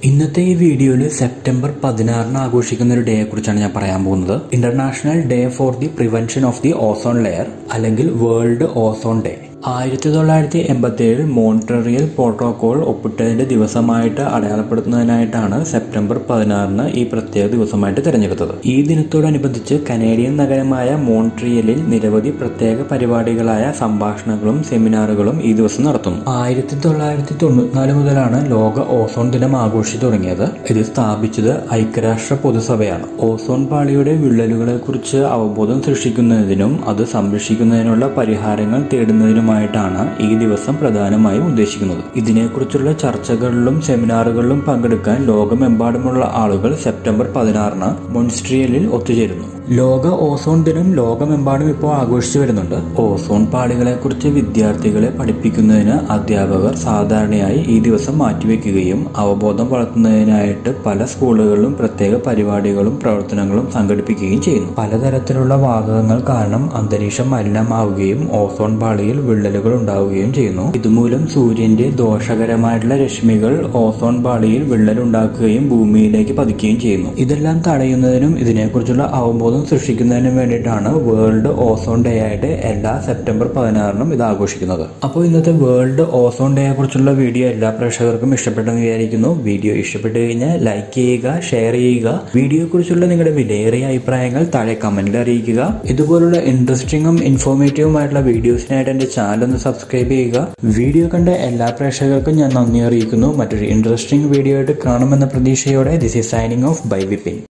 ഇന്നത്തെ ഈ വീഡിയോയിൽ സെപ്റ്റംബർ പതിനാറിന് ആഘോഷിക്കുന്ന ഒരു ഡേയെ കുറിച്ചാണ് ഞാൻ പറയാൻ പോകുന്നത് international day for the prevention of the ozone layer അല്ലെങ്കിൽ വേൾഡ് ഓസോൺ ഡേ ആയിരത്തി തൊള്ളായിരത്തി എൺപത്തി ഏഴിൽ മോൺട്രറിയൽ പ്രോട്ടോകോൾ ഒപ്പിട്ടതിന്റെ ദിവസമായിട്ട് അടയാളപ്പെടുത്തുന്നതിനായിട്ടാണ് സെപ്റ്റംബർ പതിനാറിന് ഈ പ്രത്യേക ദിവസമായിട്ട് തിരഞ്ഞെടുത്തത് ഈ ദിനത്തോടനുബന്ധിച്ച് കനേഡിയൻ നഗരമായ മോൺട്രിയലിൽ നിരവധി പ്രത്യേക പരിപാടികളായ സംഭാഷണങ്ങളും സെമിനാറുകളും ഈ ദിവസം നടത്തുന്നു ആയിരത്തി തൊള്ളായിരത്തി തൊണ്ണൂറ്റിനാല് മുതലാണ് ലോക ഓസോൺ ദിനം ആഘോഷിച്ചു തുടങ്ങിയത് ഇത് സ്ഥാപിച്ചത് ഐക്യരാഷ്ട്ര പൊതുസഭയാണ് ഓസോൺ പാളിയുടെ വിള്ളലുകളെ കുറിച്ച് അവബോധം സൃഷ്ടിക്കുന്നതിനും അത് സംരക്ഷിക്കുന്നതിനുള്ള പരിഹാരങ്ങൾ തേടുന്നതിനുമായിട്ടാണ് ഈ ദിവസം പ്രധാനമായും ഉദ്ദേശിക്കുന്നത് ഇതിനെക്കുറിച്ചുള്ള ചർച്ചകളിലും സെമിനാറുകളിലും പങ്കെടുക്കാൻ ലോകമെമ്പാടുമുള്ള ആളുകൾ സെപ്റ്റംബർ പതിനാറിന് മൊൺസ്ട്രിയലിൽ ഒത്തുചേരുന്നു ലോക ഓസോൺ ദിനം ലോകമെമ്പാടും ഇപ്പോൾ ആഘോഷിച്ചു വരുന്നുണ്ട് ഓസോൺ പാളികളെക്കുറിച്ച് വിദ്യാർത്ഥികളെ പഠിപ്പിക്കുന്നതിന് അധ്യാപകർ സാധാരണയായി ഈ ദിവസം മാറ്റിവെക്കുകയും അവബോധം വളർത്തുന്നതിനായിട്ട് പല സ്കൂളുകളിലും പ്രത്യേക പരിപാടികളും പ്രവർത്തനങ്ങളും സംഘടിപ്പിക്കുകയും ചെയ്യുന്നു പലതരത്തിലുള്ള വാതകങ്ങൾ കാരണം അന്തരീക്ഷം മലിനമാവുകയും ഓസോൺ പാളിയിൽ വിള്ളലുകൾ ഉണ്ടാവുകയും ചെയ്യുന്നു ഇതുമൂലം സൂര്യന്റെ ദോഷകരമായിട്ടുള്ള രശ്മികൾ ഓസോൺ പാളിയിൽ വിള്ളൽ ഉണ്ടാക്കുകയും ഭൂമിയിലേക്ക് പതിക്കുകയും ചെയ്യുന്നു ഇതെല്ലാം തടയുന്നതിനും ഇതിനെക്കുറിച്ചുള്ള അവബോധം സൃഷ്ടിക്കുന്നതിനും വേണ്ടിയിട്ടാണ് വേൾഡ് ഓസോൺ ഡേ ആയിട്ട് എല്ലാ സെപ്റ്റംബർ പതിനാറിനും ഇത് ആഘോഷിക്കുന്നത് അപ്പോൾ ഇന്നത്തെ വേൾഡ് ഓസോൺ ഡേയെ കുറിച്ചുള്ള വീഡിയോ എല്ലാ പ്രേക്ഷകർക്കും ഇഷ്ടപ്പെട്ടെന്ന് വിചാരിക്കുന്നു വീഡിയോ ഇഷ്ടപ്പെട്ടു കഴിഞ്ഞാൽ ലൈക്ക് ചെയ്യുക ഷെയർ ചെയ്യുക വീഡിയോയെ കുറിച്ചുള്ള നിങ്ങളുടെ വിലയേറിയ അഭിപ്രായങ്ങൾ താഴെ കമന്റിൽ അറിയിക്കുക ഇതുപോലുള്ള ഇൻട്രസ്റ്റിംഗും ഇൻഫോർമേറ്റീവും ആയിട്ടുള്ള വീഡിയോസിനായിട്ട് എന്റെ ചാനൽ ഒന്ന് സബ്സ്ക്രൈബ് ചെയ്യുക വീഡിയോ കണ്ട എല്ലാ പ്രേക്ഷകർക്കും ഞാൻ നന്ദി അറിയിക്കുന്നു മറ്റൊരു ഇൻട്രസ്റ്റിംഗ് വീഡിയോ ആയിട്ട് കാണുമെന്ന പ്രതീക്ഷയോടെ this is signing off by Vipin